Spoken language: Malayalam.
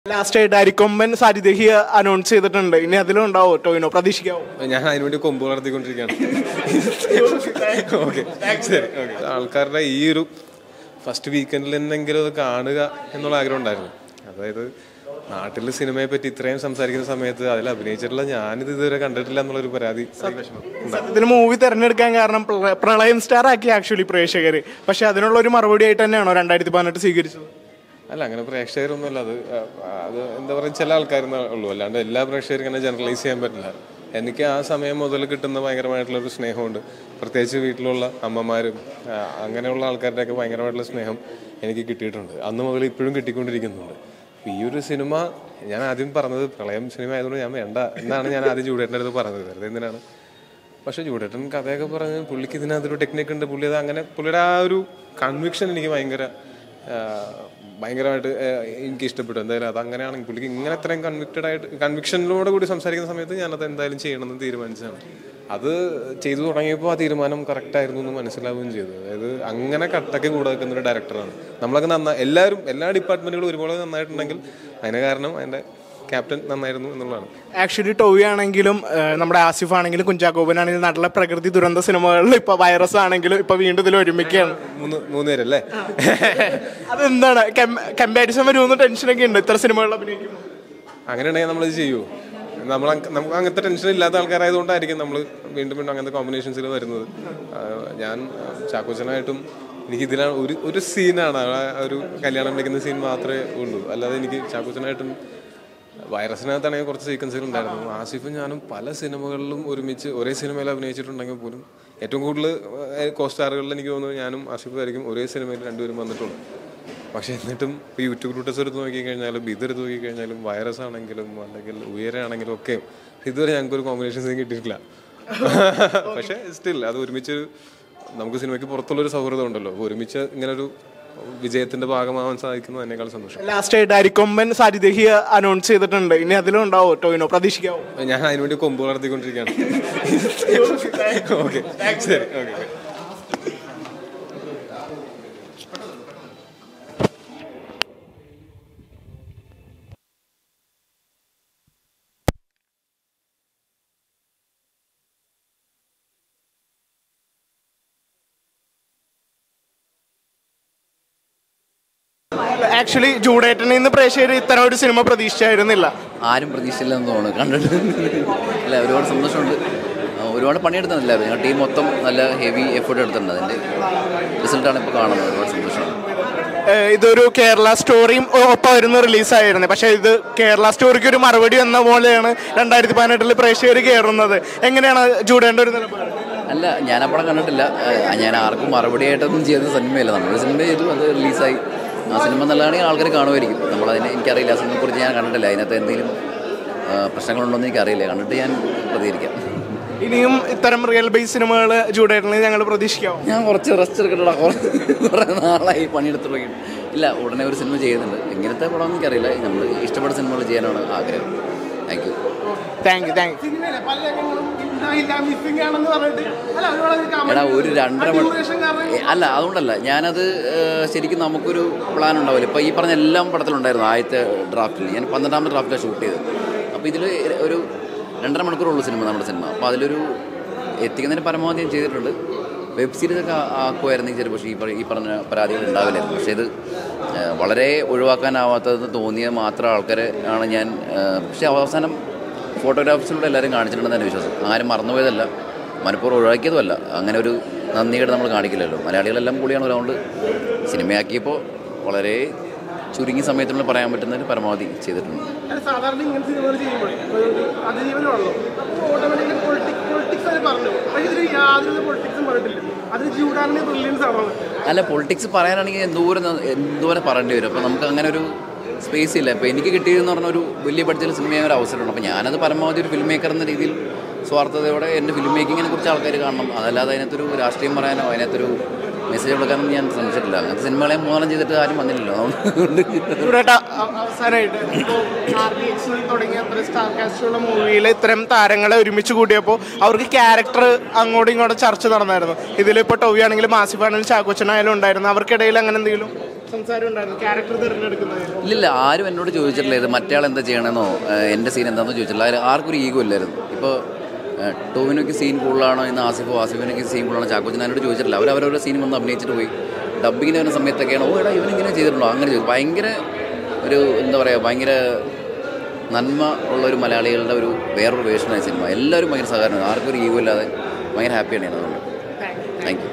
ലാസ്റ്റ് ആയിട്ട് അരിക്കൊമ്പൻ സാരിദേഹി അനൗൺസ് ചെയ്തിട്ടുണ്ട് ഇനി അതിലും ഉണ്ടാവോ ടോയിനോ പ്രതീക്ഷിക്കാവോ ഞാൻ അതിനുവേണ്ടി കൊമ്പ് വളർത്തിക്കൊണ്ടിരിക്കുകയാണ് ഓക്കെ ശരി ഓക്കെ ആൾക്കാരുടെ ഈ ഒരു ഫസ്റ്റ് വീക്കെൻഡിൽ എന്തെങ്കിലും അത് കാണുക എന്നുള്ള ആഗ്രഹം ഉണ്ടായിരുന്നു അതായത് നാട്ടിൽ സിനിമയെ പറ്റി ഇത്രയും സംസാരിക്കുന്ന സമയത്ത് അതിൽ അഭിനയിച്ചിട്ടുള്ള ഞാനിത് ഇതുവരെ കണ്ടിട്ടില്ല എന്നുള്ളൊരു പരാതി വിഷമം ഉണ്ട്. ഇതിന് മൂവി തിരഞ്ഞെടുക്കാൻ കാരണം പ്ര- പ്രളയം സ്റ്റാർ ആക്കി ആക്ച്വലി പ്രേക്ഷകർ പക്ഷെ അതിനുള്ള ഒരു മറുപടി ആയിട്ട് തന്നെയാണോ രണ്ടായിരത്തി പതിനെട്ട് സ്വീകരിച്ചത് അല്ല അങ്ങനെ പ്രേക്ഷകരൊന്നുമല്ല അത് ആ, അത് എന്താ പറയുക ചില ആൾക്കാരെന്നേ ഉള്ളൂ അല്ലാണ്ട് എല്ലാ പ്രേക്ഷകരും ഇങ്ങനെ ജനറലൈസ് ചെയ്യാൻ പറ്റില്ല എനിക്ക് ആ സമയം മുതൽ കിട്ടുന്ന ഭയങ്കരമായിട്ടുള്ള ഒരു സ്നേഹമുണ്ട് പ്രത്യേകിച്ച് വീട്ടിലുള്ള അമ്മമാരും ആ, അങ്ങനെയുള്ള ആൾക്കാരുടെയൊക്കെ ഭയങ്കരമായിട്ടുള്ള സ്നേഹം എനിക്ക് കിട്ടിയിട്ടുണ്ട് അന്ന് മുതൽ ഇപ്പോഴും കിട്ടിക്കൊണ്ടിരിക്കുന്നുണ്ട് ഈ ഒരു സിനിമ ഞാൻ ആദ്യം പറഞ്ഞത് പ്രളയം സിനിമ ആയതുകൊണ്ട് ഞാൻ വേണ്ട എന്നാണ് ഞാൻ ആദ്യം ചൂടേട്ടൻ്റെ അടുത്ത് പറഞ്ഞത് വെറുതെ എന്തിനാണ് പക്ഷെ ചൂടേട്ടൻ കഥയൊക്കെ പറഞ്ഞ് പുള്ളിക്ക് ഇതിനകത്തൊരു ടെക്നിക്ക് ഉണ്ട് പുള്ളി അത് അങ്ങനെ പുള്ളിയുടെ ആ ഒരു കൺവിക്ഷൻ എനിക്ക് ഭയങ്കര ആ, ഭയങ്കരമായിട്ട് ആ, എനിക്ക് ഇഷ്ടപ്പെട്ടു എന്തായാലും അത് അങ്ങനെയാണെങ്കിൽ പുള്ളിക്ക് ഇങ്ങനെ അത്രയും കൺവിക്റ്റഡ് ആയിട്ട് കൺവിക്ഷനിലൂടെ കൂടി സംസാരിക്കുന്ന സമയത്ത് ഞാനത് എന്തായാലും ചെയ്യണമെന്ന് തീരുമാനിച്ചതാണ് അത് ചെയ്തു തുടങ്ങിയപ്പോൾ ആ തീരുമാനം കറക്റ്റ് ആയിരുന്നു എന്ന് മനസ്സിലാവുകയും ചെയ്തു അതായത് അങ്ങനെ കട്ടൊക്കെ കൂടെ നിൽക്കുന്ന ഒരു ഡയറക്ടറാണ് നമ്മളൊക്കെ നന്നാ എല്ലാവരും എല്ലാ ഡിപ്പാർട്ട്മെന്റുകളും ഒരുപോലെ നന്നായിട്ടുണ്ടെങ്കിൽ അതിന് കാരണം അതിൻ്റെ ക്യാപ്റ്റൻ നന്നായിരുന്നു എന്നുള്ളതാണ് ആക്ച്വലി ടോവി ആണെങ്കിലും ഏഹ്, നമ്മുടെ ആസിഫ് ആണെങ്കിലും കുഞ്ചാക്കോബൻ ആണെങ്കിലും നാട്ടിലെ പ്രകൃതി ദുരന്ത സിനിമകളിൽ ഇപ്പൊ വൈറസ് ആണെങ്കിലും ഇപ്പൊ വീണ്ടും ഇതിൽ ഒരുമിക്കുകയാണ് മൂന്ന് മൂന്ന് പേരല്ലേ അതെന്താണ് കമ്പാരിസൺ വരുമെന്ന് ടെൻഷനൊക്കെ ഉണ്ട് ഇത്ര സിനിമകളിൽ അഭിനയിക്കുമ്പോൾ അങ്ങനെയുണ്ടെങ്കിൽ നമ്മളത് ചെയ്യൂ നമ്മൾ അങ്ങ- നമുക്ക് അങ്ങനത്തെ ടെൻഷൻ ഇല്ലാത്ത ആൾക്കാരായതുകൊണ്ടായിരിക്കും നമ്മൾ വീണ്ടും വീണ്ടും അങ്ങനത്തെ കോമ്പിനേഷൻസിൽ വരുന്നത് ആ, ഞാൻ ചാക്കോച്ചനായിട്ടും എനിക്ക് ഇതിലാണ് ഒരു ഒരു സീനാണ് ആ ഒരു കല്യാണം വിളിക്കുന്ന സീൻ മാത്രമേ ഉള്ളൂ അല്ലാതെ എനിക്ക് ചാക്കോച്ചനായിട്ടും വൈറസിനകത്താണെങ്കിൽ കുറച്ച് സീക്വൻസുകൾ ഉണ്ടായിരുന്നു ആസിഫും ഞാനും പല സിനിമകളിലും ഒരുമിച്ച് ഒരേ സിനിമയിൽ അഭിനയിച്ചിട്ടുണ്ടെങ്കിൽ പോലും ഏറ്റവും കൂടുതൽ കോ സ്റ്റാറുകളിൽ എനിക്ക് തോന്നുന്നു ഞാനും ആസിഫും ആയിരിക്കും ഒരേ സിനിമയിൽ രണ്ടുപേരും വന്നിട്ടുള്ളൂ പക്ഷെ എന്നിട്ടും ഇപ്പോൾ യൂട്യൂബ് റൂട്ടസ് എടുത്ത് നോക്കിക്കഴിഞ്ഞാലും ഇത് എടുത്ത് നോക്കിക്കഴിഞ്ഞാലും വൈറസ് ആണെങ്കിലും അല്ലെങ്കിൽ ഉയരാണെങ്കിലും ഒക്കെ ഇതുവരെ ഞങ്ങൾക്ക് ഒരു കോമ്പിനേഷൻ സീൻ കിട്ടിയിട്ടില്ല പക്ഷേ സ്റ്റിൽ അത് ഒരുമിച്ച് നമുക്ക് സിനിമയ്ക്ക് പുറത്തുള്ളൊരു സൗഹൃദം ഉണ്ടല്ലോ അപ്പോൾ ഒരുമിച്ച് ഇങ്ങനെ ഒരു വിജയത്തിന്റെ ഭാഗമാവാൻ സാധിക്കുന്നത് എന്നേക്കാൾ സന്തോഷം ലാസ്റ്റ് ആയിട്ട് അരിക്കൊമ്പൻ സാരിദേഹി അനൗൺസ് ചെയ്തിട്ടുണ്ട് ഇനി അതിലും ഉണ്ടാവോ ടോയിനോ പ്രതീക്ഷിക്കാവോ ഞാൻ അതിനുവേണ്ടി കൊമ്പ് വളർത്തിക്കൊണ്ടിരിക്കുകയാണ് ഓക്കെ ശരി ഓക്കെ ആക്ച്വലി ജൂഡേറ്റനിൽ നിന്ന് പ്രേക്ഷകർ ഇത്തരം ഒരു സിനിമ പ്രതീക്ഷിച്ചായിരുന്നില്ല ആരും പ്രതീക്ഷിച്ചില്ലെന്ന് തോന്നുന്നു കണ്ടിട്ട് അല്ല ഒരുപാട് സന്തോഷമുണ്ട് ആ, ഒരുപാട് പണിയെടുത്തിട്ടുണ്ട് എല്ലാവരും ഞങ്ങളുടെ ടീം മൊത്തം നല്ല ഹെവി എഫേർട്ട് എടുത്തിട്ടുണ്ട് അതിൻ്റെ റിസൾട്ടാണ് ഇപ്പോൾ കാണുന്നത് ഒരുപാട് സന്തോഷമാണ് ഏഹ് ഇതൊരു കേരള സ്റ്റോറിയും ഒപ്പം വരുന്ന റിലീസായിരുന്നു പക്ഷെ ഇത് കേരള സ്റ്റോറിക്ക് ഒരു മറുപടി എന്ന പോലെയാണ് രണ്ടായിരത്തി പതിനെട്ടിൽ പ്രേക്ഷകർ കയറുന്നത് എങ്ങനെയാണ് ജൂഡേണ്ട ഒരു നിലപാട് അല്ല ഞാനപ്പോഴും കണ്ടിട്ടില്ല ആ, ഞാൻ ആർക്കും മറുപടി ആയിട്ടൊന്നും ചെയ്ത സിനിമയല്ല നമ്മളൊരു സിനിമ ചെയ്തു അത് റിലീസായി ആ സിനിമ നല്ലതാണെങ്കിൽ ആൾക്കാർ കാണുമായിരിക്കും നമ്മളതിനെ എനിക്കറിയില്ല ആ സിനിമയെക്കുറിച്ച് ഞാൻ കണ്ടിട്ടില്ല അതിനകത്ത് എന്തെങ്കിലും ആ, പ്രശ്നങ്ങളുണ്ടോ എന്ന് എനിക്കറിയില്ല കണ്ടിട്ട് ഞാൻ പ്രതികരിക്കാം ഇനിയും ഇത്തരം റിയൽ ബേസ് സിനിമകൾ ജൂഡേറ്റനിൽ ഞങ്ങൾ പ്രതീക്ഷിക്കാവും ഞാൻ കുറച്ച് റെസ്റ്റ് എടുക്കട്ടെ കുറേ നാളായി പണിയെടുത്ത് തുടങ്ങി ഇല്ല ഉടനെ ഒരു സിനിമ ചെയ്യുന്നുണ്ട് എങ്ങനത്തെ പടം എനിക്കറിയില്ല നമ്മൾ ഇഷ്ടപ്പെട്ട സിനിമകൾ ചെയ്യാനാണ് ആഗ്രഹം thank you thank you thank you എടാ ഒരു രണ്ടര മണി ഏ, അല്ല അതുകൊണ്ടല്ല ഞാനത് ഏഹ്, ശരിക്കും നമുക്കൊരു പ്ലാൻ ഉണ്ടാവില്ല ഇപ്പോൾ ഈ പറഞ്ഞ എല്ലാം പടത്തിലുണ്ടായിരുന്നു ആദ്യത്തെ ഡ്രാഫ്റ്റിൽ ഞാൻ പന്ത്രണ്ടാമത്തെ ഡ്രാഫ്റ്റിലാണ് ഷൂട്ട് ചെയ്തത് അപ്പോൾ ഇതിൽ ഒരു രണ്ടര മണിക്കൂറുള്ള സിനിമ നമ്മുടെ സിനിമ അപ്പോൾ അതിലൊരു എത്തിക്കുന്നതിന് പരമാവധി ഞാൻ ചെയ്തിട്ടുണ്ട് വെബ് സീരീസ് ഒക്കെ ആക്കുമായിരുന്നെങ്കിൽ ചിലപ്പോൾ പക്ഷേ ഈ പറ- ഈ പറഞ്ഞ പരാതികൾ ഉണ്ടാവില്ലായിരുന്നു പക്ഷേ ഇത് ഏഹ്, വളരെ ഒഴിവാക്കാനാവാത്തതെന്ന് തോന്നിയ മാത്രം ആൾക്കാരെ ആണ് ഞാൻ ഏഹ്, പക്ഷേ അവസാനം ഫോട്ടോഗ്രാഫ്സിലൂടെ എല്ലാവരും കാണിച്ചിട്ടുണ്ടെന്ന് എൻ്റെ വിശ്വാസം ആരും മറന്നുപോയതല്ല മനഃപൂർവ്വം ഒഴിവാക്കിയതുമല്ല അങ്ങനെ ഒരു നന്ദികേട് നമ്മൾ കാണിക്കില്ലല്ലോ മലയാളികളെല്ലാം കൂടിയാണ് അതുകൊണ്ട് സിനിമയാക്കിയപ്പോൾ വളരെ ചുരുങ്ങിയ സമയത്തിനുള്ളിൽ പറയാൻ പറ്റുന്നതിന് പരമാവധി ചെയ്തിട്ടുണ്ട് സാധാരണ ഇങ്ങനെ സിനിമകൾ ചെയ്യുമ്പോൾ അതിജീവനമാണല്ലോ ഓട്ടോമാറ്റിക്കലി പൊളിറ്റിക്സ് പൊളിറ്റിക്സ് അവർ പറഞ്ഞു പക്ഷേ ഇതിൽ യാതൊരു പൊളിറ്റിക്സും പറഞ്ഞിട്ടില്ല അത് ജൂഡാറിന്റെ ബ്രില്യൻസ് ആണോ അല്ല പൊളിറ്റിക്സ് പറയാനാണെങ്കിൽ എന്തോരം ന- എന്തോരം പറയേണ്ടി വരും അപ്പോൾ നമുക്ക് അങ്ങനെ ഒരു സ്പേസ് ഇല്ല ഇപ്പോൾ എനിക്ക് കിട്ടിയതെന്ന് പറഞ്ഞ ഒരു വലിയ ബഡ്ജറ്റിൽ സിനിമ ചെയ്യാൻ ഒരു അവസരമുണ്ട് അപ്പോൾ ഞാനത് പരമാവധി ഒരു ഫിലിം മേക്കർ എന്ന രീതിയിൽ സ്വാർത്ഥതയോടെ എൻ്റെ ഫിലിം മേക്കിങ്ങിനെ കുറിച്ച് ആൾക്കാർ കാണണം അതല്ലാതെ അതിനകത്തൊരു രാഷ്ട്രീയം പറയാനോ അതിനകത്തൊരു മെസ്സേജ് കൊടുക്കാനോ ഞാൻ ശ്രമിച്ചിട്ടില്ല അങ്ങനത്തെ സിനിമകളെ മൂന്നെണ്ണം ചെയ്തിട്ട് ആരും വന്നില്ലല്ലോ അതുകൊണ്ട് ചൂടേട്ട അവസാനമായിട്ട് ആർ ഡി എക്സ് തുടങ്ങിയ അത്ര സ്റ്റാർ കാസ്റ്റുള്ള മൂവിയിൽ ഇത്തരം താരങ്ങളെ ഒരുമിച്ച് കൂട്ടിയപ്പോൾ അവർക്ക് ക്യാരക്ടർ അങ്ങോട്ടും ഇങ്ങോട്ടും ചർച്ച നടന്നായിരുന്നു ഇതിലിപ്പോൾ ടോവി ആണെങ്കിലും ആസിഫ് ആണെങ്കിലും ചാക്കോച്ചനായാലും ഉണ്ടായിരുന്നു അവർക്കിടയിൽ അങ്ങനെ എന്തെങ്കിലും സംസാരം ഉണ്ടായിരുന്നു ക്യാരക്ടർ തിരഞ്ഞെടുക്കുന്നതിൽ ഇല്ലില്ല ആരും എന്നോട് ചോദിച്ചിട്ടില്ല ഇത് മറ്റയാൾ എന്താ ചെയ്യണമെന്നോ ഏഹ് എൻ്റെ സീൻ എന്താണെന്നോ ചോദിച്ചിട്ടില്ല അതിൽ ആർക്കും ഒരു ഈഗോ ഇല്ലായിരുന്നു ഇപ്പോൾ ടോവിനോയ്ക്ക് സീൻ കൂടുതലാണോ എന്ന് ആസിഫോ ആസിഫിനൊക്കെ സീൻ കൂടുതലാണോ ചാക്കോച്ചൻ എന്നോട് ചോദിച്ചിട്ടില്ല അവർ അവരവരുടെ സീൻ വന്ന് അഭിനയിച്ചിട്ട് പോയി ഡബിങ്ങിന് വരുന്ന സമയത്തൊക്കെയാണ് ഓ എടാ ഇവനിങ്ങനെ ചെയ്തിട്ടുണ്ടോ അങ്ങനെ ചോദിച്ചു ഭയങ്കര ഒരു എന്താ പറയുക ഭയങ്കര നന്മ ഉള്ള ഒരു മലയാളികളുടെ ഒരു വേറൊരു വേഷനായ സിനിമ എല്ലാവരും ഭയങ്കര സഹകരണം ആർക്കും ഒരു ഈഗോ ഇല്ലാതെ ഭയങ്കര ഹാപ്പിയാണ് ഞാൻ അതുകൊണ്ട് താങ്ക് യു